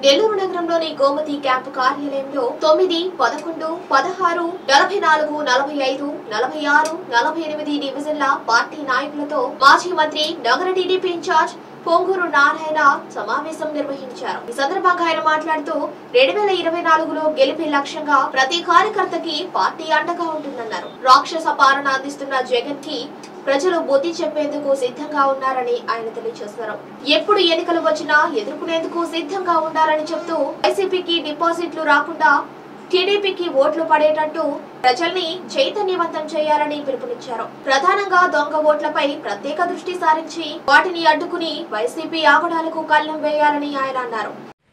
నెల్లూరు నగరంలోని గోమతి క్యాంపు కార్యాలయంలో తొమ్మిది పదకొండు పదహారు నలభై నాలుగు నలభై ఐదు నలభై ఆరు నలభై ఎనిమిది డివిజన్ల పార్టీ నాయకులతో మాజీ మంత్రి నగర టీడీపీ ఇన్ఛార్జ్ పొంగూరు నారాయణ సమావేశం నిర్వహించారు ఈ సందర్భంగా ఆయన మాట్లాడుతూ రెండు వేల ఇరవై నాలుగులో గెలిపే లక్ష్యంగా ప్రతి కార్యకర్తకి పార్టీ అండగా ఉంటుందన్నారు రాక్షస పాలన అందిస్తున్న జగన్ కి ప్రజలు బుద్ధి చెప్పేందుకు సిద్ధంగా ఉన్నారని ఆయన తెలియజేశారు ఎప్పుడు ఎన్నికలు వచ్చినా ఎదుర్కొనేందుకు సిద్ధంగా ఉండాలని చెప్తూ వైసీపీకి డిపాజిట్లు రాకుండా టీడీపీకి ఓట్లు పడేటట్టు ప్రజల్ని చైతన్యవంతం చేయాలని పిలుపునిచ్చారు ప్రధానంగా దొంగ ఓట్లపై ప్రత్యేక దృష్టి సారించి వాటిని అడ్డుకుని వైసీపీ ఆగడాలకు కళ్ళెం వేయాలని ఆయన అన్నారు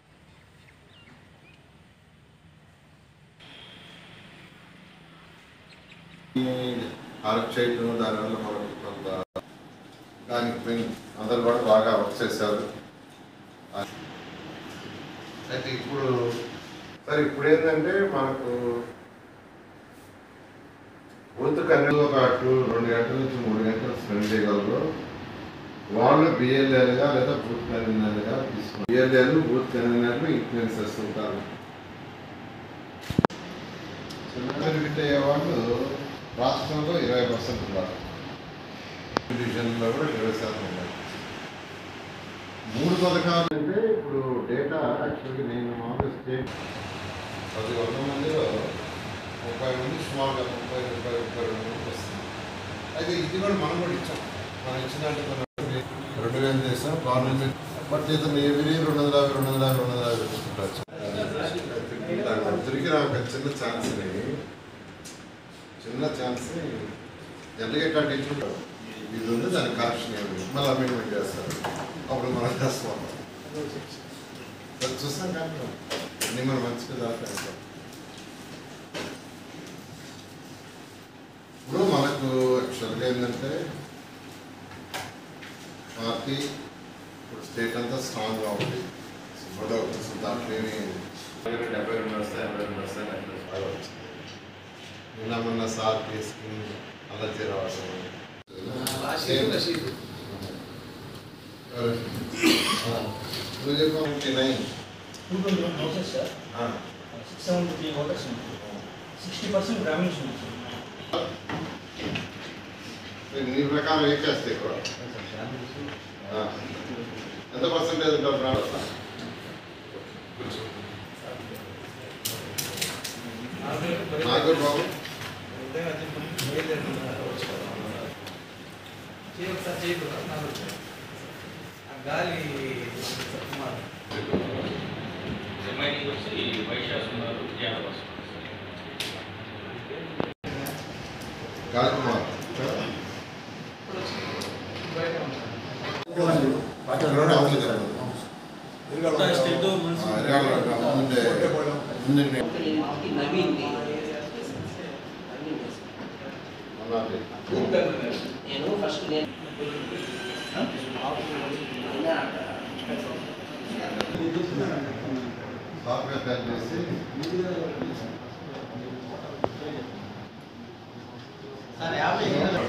అరెస్ట్ చేయటం దానివల్ల మనకు కొంత దానికి మేము అందరు కూడా బాగా వర్క్ చేశారు అయితే ఇప్పుడు సరే ఇప్పుడు ఏంటంటే మనకు బూత్ కన్నీ ఒక టూ రెండు గంటల నుంచి మూడు గంటలు స్పెండ్ చేయగలరు వాళ్ళు బిఎల్ఏలుగా లేదా బూత్ కన్వీనర్గా తీసుకున్నారు బిఎల్ఏలు బూత్ కన్వీనర్లు ఇన్ఫ్లుయెన్సర్స్ ఉంటారు సర్టిఫికెట్ అయ్యే వాళ్ళు రాష్ట్రంలో ఇరవై పర్సెంట్ ఉన్నారు డివిజన్లో కూడా ఇరవై శాతం ఉన్నారు మూడు పథకాలు అంటే ఇప్పుడు డేటా యాక్చువల్గా నేను మామూలుగా స్టేట్ పది వందల మందిలో ముప్పై మంది సుమారుగా ముప్పై ముప్పై ముప్పై రెండు మంది వస్తుంది అయితే ఇది కూడా మనం కూడా ఇచ్చాం మనం ఇచ్చిన దాంట్లో కొన్ని రెండు వేలు చేసాం గవర్నమెంట్ బట్ ఇతను ఎవ్రీ రెండు వందల యాభై రెండు వందల యాభై రెండు వందల యాభై తీసుకుంటారు దాంట్లో దొరికిన ఒక చిన్న ఛాన్స్ని చిన్న ఛాన్స్ని జనరల్గా టీచర్ ఇది ఉంది దాని కరెక్షన్ ఏమి మళ్ళీ అమెండ్మెంట్ చేస్తారు అప్పుడు మనం చేస్తాం అది చూస్తాం కానీ అన్ని మనం మంచిగా దాకా ఇప్పుడు మనకు యాక్చువల్గా ఏంటంటే పార్టీ ఇప్పుడు స్టేట్ అంతా స్ట్రాంగ్గా ఉంది గొడవ అసలు దాంట్లో ఏమి డెబ్బై రెండు వస్తాయి ఎనభై రెండు వస్తాయి డెబ్బై బాగా వచ్చింది నిన్న మొన్న సార్ తీసుకుని అలా తీరవాసం నువ్వు చెప్పి nine two twenty one houses sir six seventy three voters sixty percent గ్రామీణ్స్ ఉన్నాయి సార్ నీ ప్రకారం ఏం చేస్తే ఎక్కువ ఆ. ఎంత పర్సెంటేజ్ ఉంటారు బ్రాహ్మణ నాకు బాబు గాలి ఎంఐటీ వచ్చి వైశాఖ్ ఉన్నారు విజయనగరం వస్తున్నారు గాలికుమార్ స్టేట్ మున్సిపల్ ముందే ముందే నవీన్ అన్నది నేను ఫస్ట్ నేను సాఫ్ట్వేర్ తయారు చేసి సార్ యాభై